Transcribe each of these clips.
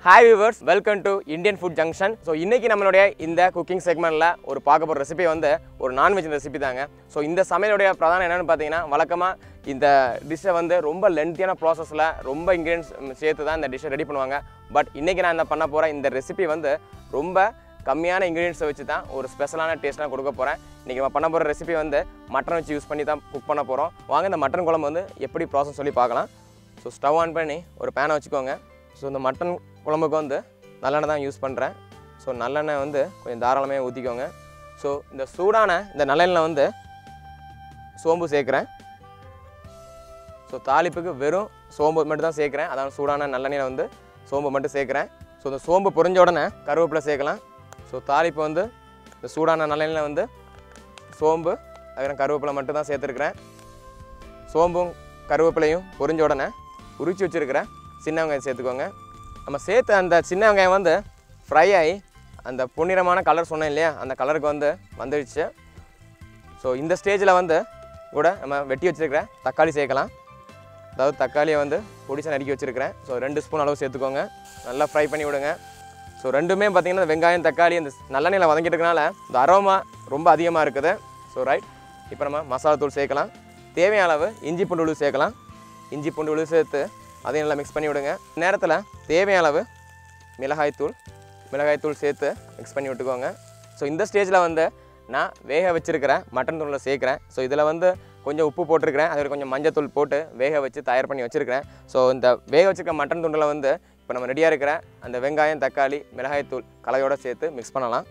hi viewers welcome to Indian food junction so இன்னைக்கு நம்மளுடைய இந்த குக்கிங் செக்மெண்ட்டில் ஒரு பார்க்க போகிற ரெசிபி வந்து ஒரு நான்வெஜ் ரெசிபி தாங்க ஸோ இந்த சமையலுடைய பிரதானம் என்னென்னு பார்த்தீங்கன்னா வழக்கமாக இந்த டிஷ்ஷை வந்து ரொம்ப லென்த்தியான ப்ராசஸில் ரொம்ப இன்க்ரீடியன்ஸ் சேர்த்து தான் இந்த டிஷ்ஷை ரெடி பண்ணுவாங்க பட் இன்றைக்கி நான் இந்த பண்ண போகிற இந்த ரெசிபி வந்து ரொம்ப கம்மியான இன்க்ரீடியன்ஸை வச்சு தான் ஒரு ஸ்பெஷலான டேஸ்ட்டாக கொடுக்க போகிறேன் இன்றைக்கி நம்ம பண்ண போகிற ரெசிபி வந்து மட்டன் வச்சு யூஸ் பண்ணி தான் குக் பண்ண போகிறோம் வாங்க இந்த மட்டன் குழம்பு வந்து எப்படி ப்ராசஸ் சொல்லி பார்க்கலாம் ஸோ ஸ்டவ் ஆன் பண்ணி ஒரு பேனை வச்சுக்கோங்க ஸோ இந்த மட்டன் குழம்புக்கு வந்து நல்லெண்ணெய் தான் யூஸ் பண்ணுறேன் ஸோ நல்லெண்ணெய் வந்து கொஞ்சம் தாராளமாக ஊற்றிக்கோங்க ஸோ இந்த சூடான இந்த நல்லெண்ணெய் வந்து சோம்பு சேர்க்குறேன் ஸோ தாளிப்புக்கு வெறும் சோம்பு மட்டும் தான் சேர்க்குறேன் அதான் சூடான நல்லெண்ணெயில் வந்து சோம்பு மட்டும் சேர்க்குறேன் ஸோ இந்த சோம்பு பொரிஞ்ச உடனே கருவேப்பிலை சேர்க்கலாம் ஸோ தாளிப்பு வந்து இந்த சூடான நல்லெண்ணெயில் வந்து சோம்பு அதுக்கப்புறம் கருவேப்பிலை மட்டும் தான் சேர்த்துருக்குறேன் சோம்பும் கருவேப்பிலையும் பொரிஞ்ச உடனே உரிச்சு வச்சுருக்கிற சின்ன வெங்காயம் சேர்த்துக்கோங்க நம்ம சேர்த்த அந்த சின்ன வெங்காயம் வந்து ஃப்ரை ஆகி அந்த பொன்னிறமான கலர் சொன்னேன் இல்லையா அந்த கலருக்கு வந்து வந்துடுச்சு ஸோ இந்த ஸ்டேஜில் வந்து கூட நம்ம வெட்டி வச்சுருக்கிற தக்காளி சேர்க்கலாம் அதாவது தக்காளியை வந்து பொடிசா நறுக்கி வச்சுருக்கிறேன் ஸோ ரெண்டு ஸ்பூன் அளவு சேர்த்துக்கோங்க நல்லா ஃப்ரை பண்ணி விடுங்க ஸோ ரெண்டுமே பார்த்திங்கன்னா வெங்காயம் தக்காளி இந்த நல்லெண்ணெயில் வதங்கிட்டு இருக்கனால இந்த அரோமா ரொம்ப அதிகமாக இருக்குது ஸோ ரைட் இப்போ நம்ம மசாலா தூள் சேர்க்கலாம் தேவையான அளவு இஞ்சி பூண்டு விழுது சேர்க்கலாம் இஞ்சி பூண்டு விழுது சேர்த்து அதையும் நல்லா மிக்ஸ் பண்ணி விடுங்க நேரத்தில் தேவையான அளவு மிளகாய்த்தூள் மிளகாய்த்தூள் சேர்த்து மிக்ஸ் பண்ணி விட்டுக்கோங்க ஸோ இந்த ஸ்டேஜில் வந்து நான் வேக வச்சிருக்கிற மட்டன் தூளில் சேர்க்குறேன் ஸோ இதில் வந்து கொஞ்சம் உப்பு போட்டிருக்கிறேன் அதில் கொஞ்சம் மஞ்சத்தூள் போட்டு வேக வச்சு தயார் பண்ணி வச்சுருக்கிறேன் ஸோ இந்த வேக வச்சிருக்க மட்டன் துண்டில் வந்து இப்போ நம்ம ரெடியாக இருக்கிற அந்த வெங்காயம் தக்காளி மிளகாய்த்தூள் கலவையோடு சேர்த்து மிக்ஸ் பண்ணலாம்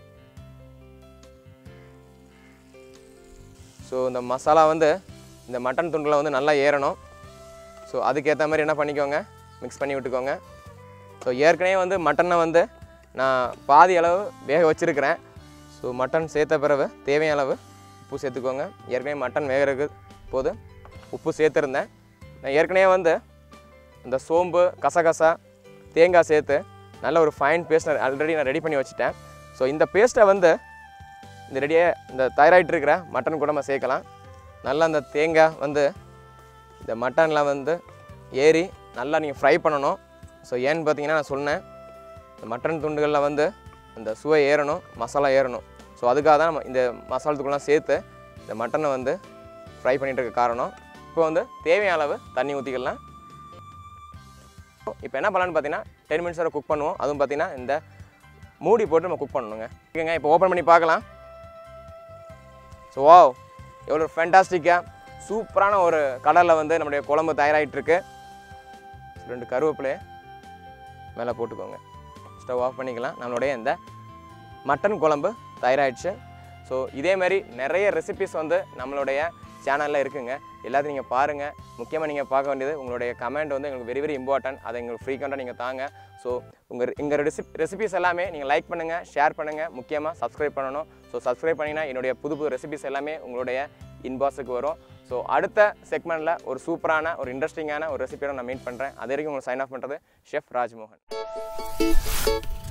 ஸோ இந்த மசாலா வந்து இந்த மட்டன் துண்டில் வந்து நல்லா ஏறணும் ஸோ அதுக்கேற்ற மாதிரி என்ன பண்ணிக்கோங்க மிக்ஸ் பண்ணி விட்டுக்கோங்க ஸோ ஏற்கனவே வந்து மட்டனை வந்து நான் பாதி அளவு வேக வச்சுருக்கிறேன் ஸோ மட்டன் சேர்த்த பிறகு தேவையான அளவு உப்பு சேர்த்துக்கோங்க ஏற்கனவே மட்டன் வேகிறதுக்கு போது உப்பு சேர்த்துருந்தேன் நான் ஏற்கனவே வந்து இந்த சோம்பு கசகசா தேங்காய் சேர்த்து நல்ல ஒரு ஃபைன் பேஸ்ட் ஆல்ரெடி நான் ரெடி பண்ணி வச்சுட்டேன் ஸோ இந்த பேஸ்ட்டை வந்து இந்த ரெடியாக இந்த தயாராகிட்டு இருக்கிற மட்டன் கூட நம்ம சேர்க்கலாம் நல்லா அந்த தேங்காய் வந்து இந்த மட்டனில் வந்து ஏறி நல்லா நீங்கள் ஃப்ரை பண்ணணும் ஸோ ஏன்னு பார்த்தீங்கன்னா நான் சொன்னேன் இந்த மட்டன் துண்டுகளில் வந்து அந்த சுவை ஏறணும் மசாலா ஏறணும் ஸோ அதுக்காக தான் நம்ம இந்த மசாலா தூள்லாம் சேர்த்து இந்த மட்டனை வந்து ஃப்ரை பண்ணிட்டு இருக்க காரணம் இப்போ வந்து தேவையான அளவு தண்ணி ஊற்றிக்கலாம் இப்போ என்ன பண்ணலான்னு பார்த்தீங்கன்னா டென் மினிட்ஸ் வரை குக் பண்ணுவோம் அதுவும் பார்த்தீங்கன்னா இந்த மூடி போட்டு நம்ம குக் பண்ணணுங்க ஓகேங்க இப்போ ஓப்பன் பண்ணி பார்க்கலாம் ஸோ வாவ் எவ்வளோ ஃபேண்டாஸ்டிக்காக சூப்பரான ஒரு கலரில் வந்து நம்முடைய குழம்பு தயாராகிட்டு இருக்கு ரெண்டு கருவேப்பிலையை மேலே போட்டுக்கோங்க ஸ்டவ் ஆஃப் பண்ணிக்கலாம் நம்மளுடைய இந்த மட்டன் குழம்பு தயாராகிடுச்சு ஸோ இதேமாரி நிறைய ரெசிபிஸ் வந்து நம்மளுடைய சேனலில் இருக்குங்க எல்லாத்தையும் நீங்கள் பாருங்கள் முக்கியமாக நீங்கள் பார்க்க வேண்டியது உங்களுடைய கமெண்ட் வந்து எங்களுக்கு வெரி வெரி இம்பார்ட்டன்ட் அதை எங்களுக்கு ஃப்ரீக்வெண்ட்டாக நீங்கள் தாங்க ஸோ உங்கள் எங்கள் ரெசிப் ரெசிபிஸ் எல்லாமே நீங்கள் லைக் பண்ணுங்கள் ஷேர் பண்ணுங்கள் முக்கியமாக சப்ஸ்கிரைப் பண்ணணும் ஸோ சப்ஸ்கிரைப் பண்ணிங்கன்னா என்னுடைய புது புது ரெசிபிஸ் எல்லாமே உங்களுடைய இன்பாக்ஸுக்கு வரும் ஸோ அடுத்த செக்மெண்ட்டில் ஒரு சூப்பரான ஒரு இன்ட்ரெஸ்டிங்கான ஒரு ரெசிபியோட நான் மீட் பண்ணுறேன் அது வரைக்கும் உங்களுக்கு சைன் ஆஃப் பண்ணுறது ஷெஃப் ராஜ்மோகன்